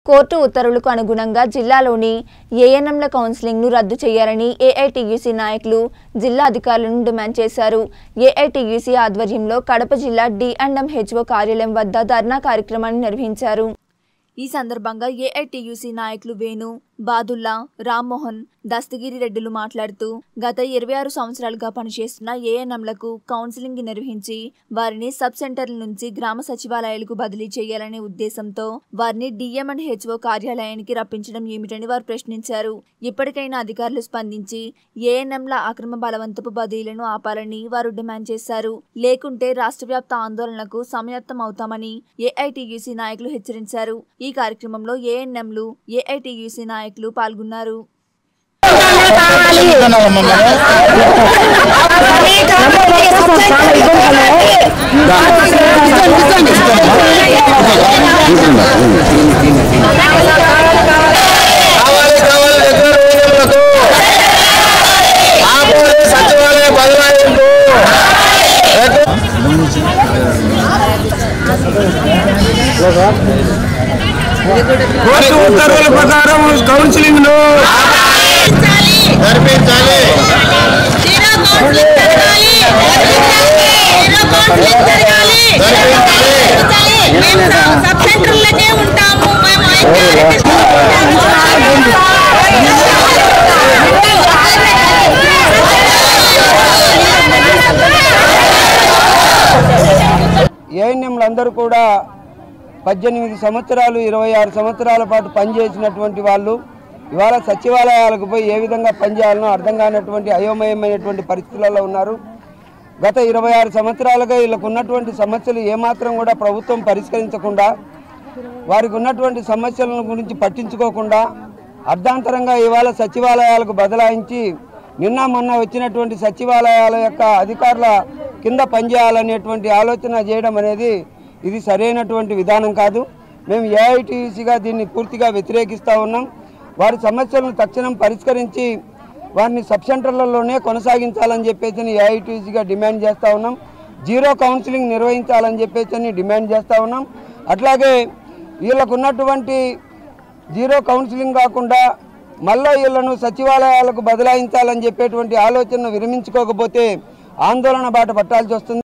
Court ఉత్తర్వులకు అనుగుణంగా జిల్లాలోని ఏఎన్ఎంల కౌన్సిలింగ్ను రద్దు చేయాలని ఏఐటీయూసీ నాయకులు జిల్లా అధికారులను డిమాండ్ చేశారు ఏఐటీయూసీ ఆధ్వర్యంలో కడప జిల్లా డిఎండ్ఎం హెచ్ఓ కార్యాలయం వద్ద ధర్నా కార్యక్రమాన్ని నిర్వహించారు ఈ సందర్భంగా ఏఐటీయూసీ నాయకులు వేణు బాదుల్లా రామ్మోహన్ దస్తగిరి రెడ్డిలు మాట్లాడుతూ గత ఇరవై ఆరు సంవత్సరాలుగా పనిచేస్తున్న ఏఎన్ఎంలకు కౌన్సిలింగ్ నిర్వహించి వారిని సబ్ సెంటర్ల నుంచి గ్రామ సచివాలయాలకు బదిలీ చేయాలనే ఉద్దేశంతో వారిని డిఎం అండ్ హెచ్ఓ కార్యాలయానికి రప్పించడం ఏమిటని వారు ప్రశ్నించారు ఇప్పటికైనా అధికారులు స్పందించి ఏఎన్ఎంల అక్రమ బలవంతపు బదిలీలను ఆపాలని వారు డిమాండ్ చేశారు లేకుంటే రాష్ట్ర వ్యాప్త ఆందోళనలకు సమయత్తం అవుతామని ఏఐటీయూసీ నాయకులు హెచ్చరించారు ఈ కార్యక్రమంలో ఏఎన్ఎంలు ఏఐటీయూసీ నాయకులు పాల్గొన్నారు కావాలి కావాలి దగ్గర ఊళ్ళకు ఆపోలి సచివాలయ బదలాయింపు కోర్టు ఉత్తర్వుల ప్రకారం కౌన్సిలింగ్ ను జరిపించాలి జీరో కౌన్సిలింగ్ జరగాలి జీరో కౌన్సిలింగ్ జరగాలి జరగాలి. మేము సబ్- సబ్ సెంటర్లకే ఉంటాము మేము అయితే ఏఎన్ఎంలందరూ కూడా పద్దెనిమిది సంవత్సరాలు ఇరవై ఆరు సంవత్సరాల పాటు పనిచేసినటువంటి వాళ్ళు ఇవాళ సచివాలయాలకు పోయి ఏ విధంగా పనిచేయాలనో అర్థం కానటువంటి అయోమయమైనటువంటి పరిస్థితులలో ఉన్నారు గత ఇరవై ఆరు సంవత్సరాలుగా వీళ్ళకు ఉన్నటువంటి సమస్యలు ఏమాత్రం కూడా ప్రభుత్వం పరిష్కరించకుండా వారికి ఉన్నటువంటి సమస్యలను గురించి పట్టించుకోకుండా అర్ధాంతరంగా ఇవాళ సచివాలయాలకు బదలాయించి నిన్న మొన్న వచ్చినటువంటి సచివాలయాల యొక్క అధికారుల కింద పనిచేయాలనేటువంటి ఆలోచన చేయడం అనేది ఇది సరైనటువంటి విధానం కాదు మేము ఏఐటీసీగా దీన్ని పూర్తిగా వ్యతిరేకిస్తూ ఉన్నాం వారి సమస్యలను తక్షణం పరిష్కరించి వారిని సబ్ సెంటర్లలోనే కొనసాగించాలని చెప్పేసి ఏఐటీసీగా డిమాండ్ చేస్తూ ఉన్నాం జీరో కౌన్సిలింగ్ నిర్వహించాలని చెప్పేసి డిమాండ్ చేస్తూ ఉన్నాం అట్లాగే వీళ్ళకు ఉన్నటువంటి జీరో కౌన్సిలింగ్ కాకుండా మళ్ళా వీళ్ళను సచివాలయాలకు బదలాయించాలని చెప్పేటువంటి ఆలోచనను విరమించుకోకపోతే ఆందోళన బాట పట్టాల్సి వస్తుంది